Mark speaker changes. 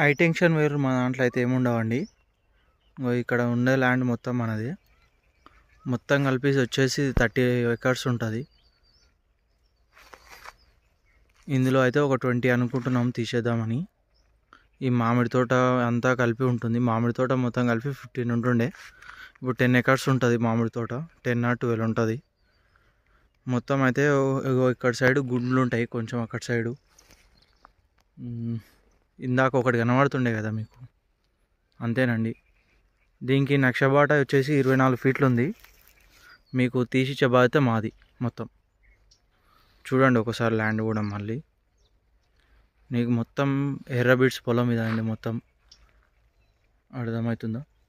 Speaker 1: high tension వేరు మా దాంట్లో అయితే ఏముండవండి ఇంగో ఇక్కడ ఉండే ల్యాండ్ మొత్తం మనది మొత్తం కలిపి వచ్చేసి థర్టీ ఎకర్స్ ఉంటుంది ఇందులో అయితే ఒక ట్వంటీ అనుకుంటున్నాం తీసేద్దామని ఈ మామిడి తోట అంతా కలిపి ఉంటుంది మామిడి తోట మొత్తం కలిపి ఫిఫ్టీన్ ఉంటుండే ఇప్పుడు టెన్ ఎకర్స్ ఉంటుంది మామిడి తోట టెన్ ఆర్ ట్వెల్వ్ ఉంటుంది మొత్తం అయితే ఓ- ఇగో ఇక్కడ సైడ్ గుండ్లు ఉంటాయి కొంచెం అక్కడ సైడు మ్, ఇందాక ఒకటి కనబడుతుండే కదా మీకు అంతేనండి దీనికి నక్షబాట వచ్చేసి ఇరవై నాలుగు ఫీట్లు ఉంది మీకు తీసిచ్చే బాధ్యత మాది మొత్తం చూడండి ఒకసారి ల్యాండ్ కూడా మళ్ళీ నీకు మొత్తం ఎర్ర బీడ్స్ పొలం ఇదండి మొత్తం అర్థమవుతుందా